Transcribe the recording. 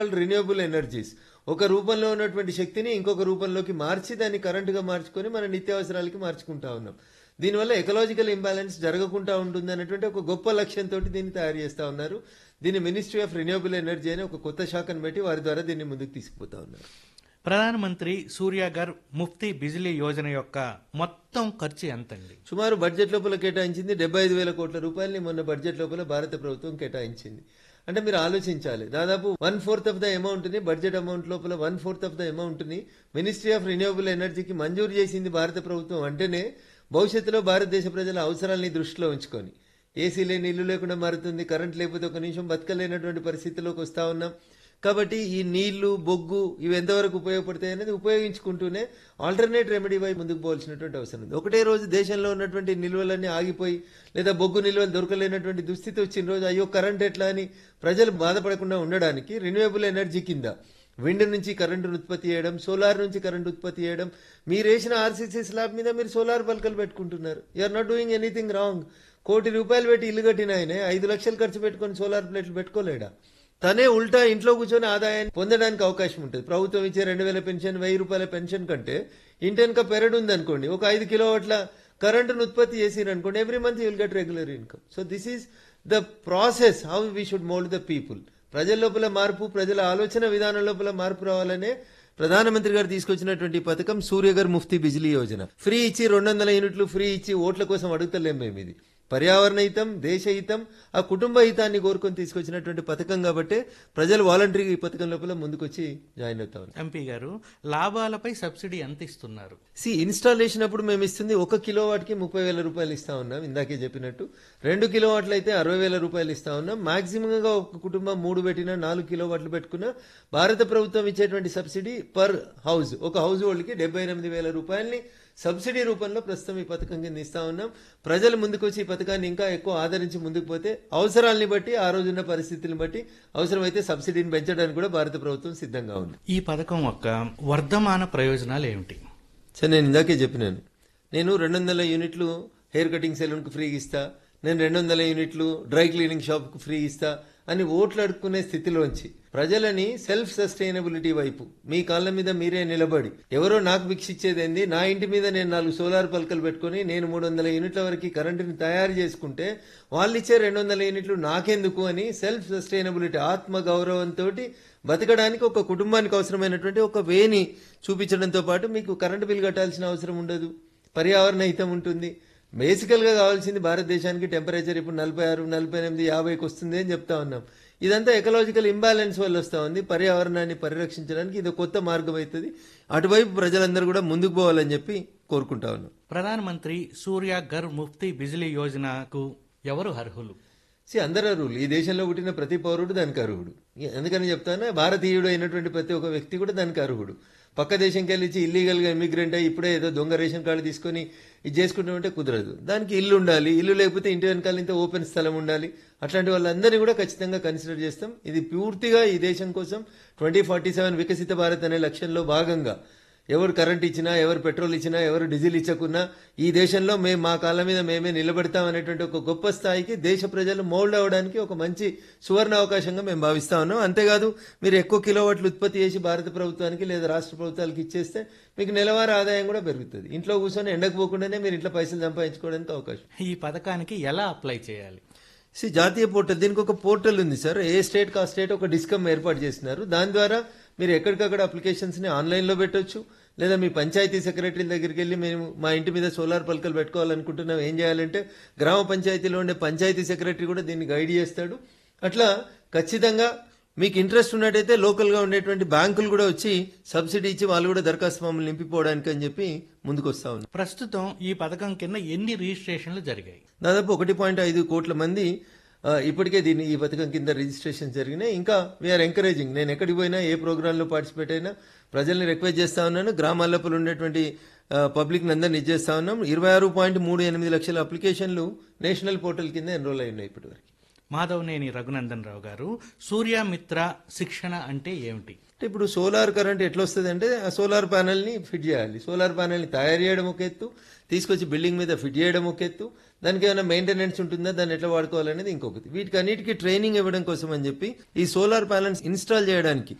renewable energies ఒక రూపంలో ఉన్నటువంటి శక్తిని ఇంకొక రూపంలోకి మార్చి దాన్ని కరెంటుగా మార్చుకొని మన నిత్యావసరాలకి మార్చుకుంటా ఉన్నాం దీనివల్ల ఎకలాజికల్ ఇంబ్యాలెన్స్ జరగకుండా ఉంటుంది అనేటువంటి ఒక గొప్ప లక్ష్యంతో దీన్ని తయారు చేస్తా ఉన్నారు దీన్ని మినిస్ట్రీ ఆఫ్ రిన్యూవబుల్ ఎనర్జీ అని ఒక కొత్త శాఖను పెట్టి వారి ద్వారా దీన్ని ముందుకు తీసుకుపోతా ఉన్నారు ప్రధానమంత్రి సూర్యాగర్ ముఫ్తీ బిజిలీ యోజన యొక్క మొత్తం ఖర్చు ఎంతండి సుమారు బడ్జెట్ లోపల కేటాయించింది డెబ్బై ఐదు వేల కోట్ల రూపాయలని మొన్న బడ్జెట్ లోపల భారత ప్రభుత్వం కేటాయించింది అంటే మీరు ఆలోచించాలి దాదాపు one fourth of the amount ని బడ్జెట్ అమౌంట్ లోపల one fourth of the amount ని మినిస్ట్రీ ఆఫ్ రిన్యూవబుల్ ఎనర్జీకి మంజూరు చేసింది భారత ప్రభుత్వం అంటేనే భవిష్యత్తులో భారతదేశ ప్రజల అవసరాలని దృష్టిలో ఉంచుకొని ఏసీ లేని ఇల్లు లేకుండా మారుతుంది కరెంట్ లేకపోతే ఒక నిమిషం బతకలేనటువంటి పరిస్థితిలోకి వస్తా ఉన్నాం కాబట్టి ఈ నీళ్లు బొగ్గు ఇవి ఎంతవరకు ఉపయోగపడతాయి అనేది ఉపయోగించుకుంటూనే ఆల్టర్నేట్ రెమెడీ వైపు ముందుకు పోవాల్సినటువంటి అవసరం ఉంది ఒకటే రోజు దేశంలో ఉన్నటువంటి నిల్వలన్నీ ఆగిపోయి లేదా బొగ్గు నిల్వలు దొరకలేనటువంటి దుస్థితి వచ్చిన రోజు అయ్యో కరెంట్ ఎట్లా అని ప్రజలు బాధపడకుండా ఉండడానికి రిన్యూవబుల్ ఎనర్జీ కింద విండ్ నుంచి కరెంటు ఉత్పత్తి చేయడం సోలార్ నుంచి కరెంట్ ఉత్పత్తి చేయడం మీరు వేసిన ఆర్సీసీ స్లాబ్ మీద మీరు సోలార్ పలకలు పెట్టుకుంటున్నారు you're not doing anything wrong కోటి రూపాయలు పెట్టి ఇల్లు కట్టిన ఆయనే ఐదు లక్షలు ఖర్చు పెట్టుకొని సోలార్ ప్లేట్లు పెట్టుకోలేడా తనే ఉల్టా ఇంట్లో కూర్చొని ఆదాయాన్ని పొందడానికి అవకాశం ఉంటుంది ప్రభుత్వం ఇచ్చే రెండు వేల పెన్షన్ వెయ్యి రూపాయల పెన్షన్ కంటే ఇంటెనక పెరడు ఉంది అనుకోండి ఒక ఐదు కిలోవాట్ల కరెంటును ఉత్పత్తి చేసిరు అనుకోండి every month you'll get regular income so this is the process how we should mould the people ప్రజల లోపల మార్పు ప్రజల ఆలోచన విధానం లోపల మార్పు రావాలనే ప్రధానమంత్రి గారు తీసుకొచ్చినటువంటి పథకం సూర్యగర్ ముఫ్తీ బిజిలీ యోజన ఫ్రీ ఇచ్చి రెండు వందల యూనిట్లు ఫ్రీ ఇచ్చి ఓట్ల కోసం అడుగుతలేం మేము ఇది పర్యావరణ హితం దేశ హితం ఆ కుటుంబ హితాన్ని కోరుకొని తీసుకొచ్చినటువంటి పథకం కాబట్టి ప్రజలు వాలంటరీగా ఈ పథకం లోపల ముందుకొచ్చి జాయిన్ అవుతా ఉన్నారు ఎంపీ గారు లాభాలపై సబ్సిడీ ఎంత ఇస్తున్నారు సి ఇన్స్టాలేషన్ అప్పుడు మేము ఇస్తుంది ఒక కిలో వాట్కి ముప్పై వేల రూపాయలు ఇస్తా ఉన్నాం ఇందాకే చెప్పినట్టు రెండు కిలో వాట్లు అయితే అరవై వేల రూపాయలు ఇస్తా ఉన్నాం మాక్సిమం గా ఒక కుటుంబం మూడు పెట్టినా నాలుగు కిలో వాట్లు పెట్టుకున్నా భారత ప్రభుత్వం ఇచ్చేటువంటి సబ్సిడీ పర్ హౌస్ ఒక హౌస్ హోల్డ్కి డెబ్బై ఎనిమిది వేల రూపాయలని సబ్సిడీ రూపంలో ప్రస్తుతం ఈ పథకం కింద ఇస్తా ఉన్నాం ప్రజలు ముందుకొచ్చి ఈ పథకాన్ని ఇంకా ఎక్కువ ఆదరించి ముందుకు పోతే అవసరాలని బట్టి ఆ రోజున్న పరిస్థితులను బట్టి అవసరమైతే సబ్సిడీని పెంచడానికి కూడా భారత ప్రభుత్వం సిద్ధంగా ఉంది ఈ పథకం యొక్క వర్ధమాన ప్రయోజనాలు ఏమిటి సరే నేను ఇందాకే చెప్పినాను నేను రెండు వందల యూనిట్లు హెయిర్ కటింగ్ సెలూన్కి ఫ్రీ ఇస్తా నేను రెండు వందల యూనిట్లు డ్రై క్లీనింగ్ షాప్కి ఫ్రీ ఇస్తా అని ఓట్లు అడుక్కునే స్థితిలోంచి ప్రజలని సెల్ఫ్ సస్టైనబిలిటీ వైపు మీ కాళ్ళ మీద మీరే నిలబడి ఎవరో నాకు భిక్ష ఇచ్చేదేంది నా ఇంటి మీద నేను నాలుగు సోలార్ పలకలు పెట్టుకొని నేను మూడు వందల యూనిట్ల వరకు కరెంటుని తయారు చేసుకుంటే వాళ్ళు ఇచ్చే రెండు వందల యూనిట్లు నాకెందుకు అని సెల్ఫ్ సస్టైనబిలిటీ ఆత్మ గౌరవంతో బతకడానికి ఒక కుటుంబానికి అవసరమైనటువంటి ఒక వేని చూపించడంతో పాటు మీకు కరెంటు బిల్ కట్టాల్సిన అవసరం ఉండదు పర్యావరణ హితం ఉంటుంది బేసికల్ గా కావాల్సింది భారతదేశానికి టెంపరేచర్ ఇప్పుడు నలభై ఆరు నలభై ఎనిమిది యాభైకి వస్తుంది అని చెప్తా ఉన్నాం ఇదంతా ఎకలాజికల్ ఇంబ్యాలెన్స్ వల్ల వస్తా ఉంది పర్యావరణాన్ని పరిరక్షించడానికి ఇది కొత్త మార్గం అవుతుంది అటువైపు ప్రజలందరూ కూడా ముందుకు పోవాలని చెప్పి కోరుకుంటా ఉన్నాం ప్రధానమంత్రి సూర్య ఘర్ ముఫ్తీ బిజిలీ యోజనకు ఎవరు అర్హులు సి అందరు అర్హులు ఈ దేశంలో పుట్టిన ప్రతి పౌరుడు దానికి అర్హుడు ఎందుకని చెప్తాను భారతీయుడు అయినటువంటి ప్రతి ఒక్క వ్యక్తి కూడా దానికి అర్హుడు పక్క దేశంకి వెళ్ళి ఇల్లీగల్ గా ఇమిగ్రెంట్ అయ్యి ఇప్పుడే ఏదో దొంగ రేషన్ కార్డు తీసుకొని ఇది చేసుకుంటామంటే కుదరదు దానికి ఇల్లు ఉండాలి ఇల్లు లేకపోతే ఇంటి వెనకాల ఇంత ఓపెన్ స్థలం ఉండాలి అట్లాంటి వాళ్ళందరినీ కూడా ఖచ్చితంగా కన్సిడర్ చేస్తాం ఇది పూర్తిగా ఈ దేశం కోసం ట్వంటీ ఫార్టీ సెవెన్ వికసిత భారత్ అనే లక్ష్యంలో భాగంగా ఎవరు కరెంట్ ఇచ్చినా ఎవరు పెట్రోల్ ఇచ్చినా ఎవరు డీజిల్ ఇచ్చకున్నా ఈ దేశంలో మేము మా కాళ్ళ మీద మేమే నిలబెడతాం అనేటువంటి ఒక గొప్ప స్థాయికి దేశ ప్రజలు మౌల్డ్ అవడానికి ఒక మంచి సువర్ణ అవకాశంగా మేము భావిస్తా ఉన్నాం అంతేకాదు మీరు ఎక్కువ కిలోవాట్లు ఉత్పత్తి చేసి భారత ప్రభుత్వానికి లేదా రాష్ట్ర ప్రభుత్వాలకు ఇచ్చేస్తే మీకు నెలవారీ ఆదాయం కూడా పెరుగుతుంది ఇంట్లో కూర్చొని ఎండకు పోకుండానే మీరు ఇంట్లో పైసలు సంపాదించుకోవడానికి అవకాశం ఈ పథకానికి ఎలా అప్లై చేయాలి సి జాతీయ పోర్టల్ దీనికి ఒక పోర్టల్ ఉంది సార్ ఏ స్టేట్ ఆ స్టేట్ ఒక డిస్కమ్ ఏర్పాటు చేసినారు దాని ద్వారా మీరు ఎక్కడికక్కడ అప్లికేషన్స్ ని ఆన్లైన్ లో పెట్టొచ్చు లేదా మీ పంచాయతీ సెక్రటరీ దగ్గరికి వెళ్ళి మేము మా ఇంటి మీద సోలార్ పలకలు పెట్టుకోవాలనుకుంటున్నాం ఏం చేయాలంటే గ్రామ పంచాయతీలో ఉండే పంచాయతీ సెక్రటరీ కూడా దీన్ని గైడ్ చేస్తాడు అట్లా ఖచ్చితంగా మీకు ఇంట్రెస్ట్ ఉన్నట్టయితే లోకల్ గా ఉండేటువంటి బ్యాంకులు కూడా వచ్చి సబ్సిడీ ఇచ్చి వాళ్ళు కూడా దరఖాస్తు మమ్మల్ని నింపిపోవడానికి అని చెప్పి ముందుకు వస్తా ఉన్నారు ప్రస్తుతం ఈ పథకం కింద ఎన్ని రిజిస్ట్రేషన్లు జరిగాయి దాదాపు ఒకటి పాయింట్ ఐదు కోట్ల మంది ఆ, ఇప్పటికే దీన్ని ఈ పథకం కింద రిజిస్ట్రేషన్ జరిగినాయి ఇంకా వీఆర్ ఎంకరేజింగ్ నేను ఎక్కడికి పోయినా ఏ ప్రోగ్రాంలో పార్టిసిపేట్ అయినా ప్రజల్ని రిక్వెస్ట్ చేస్తా ఉన్నాను గ్రామాల లోపల ఉండేటువంటి పబ్లిక్ అందరిని ఇచ్చేస్తా ఉన్నాం ఇరవై ఆరు పాయింట్ మూడు ఎనిమిది లక్షల అప్లికేషన్లు నేషనల్ పోర్టల్ కింద ఎన్రోల్ అయి ఉన్నాయి ఇప్పటివరకు మాధవనేని రఘునందన్ రావు గారు సూర్యమిత్ర శిక్షణ అంటే ఏమిటి అంటే ఇప్పుడు సోలార్ కరెంట్ ఎట్లా వస్తుంది అంటే ఆ సోలార్ ప్యానెల్ని ఫిట్ చేయాలి సోలార్ ప్యానెల్ని తయారు చేయడం ఒక ఎత్తు తీసుకొచ్చి బిల్డింగ్ మీద ఫిట్ చేయడం ఒక ఎత్తు దానికి ఏమైనా మెయింటెనెన్స్ ఉంటుందా దాన్ని ఎట్లా వాడుకోవాలనేది ఇంకొకటి వీటికి అన్నిటికీ ట్రైనింగ్ ఇవ్వడం కోసం అని చెప్పి ఈ సోలార్ ప్యానెల్స్ ఇన్స్టాల్ చేయడానికి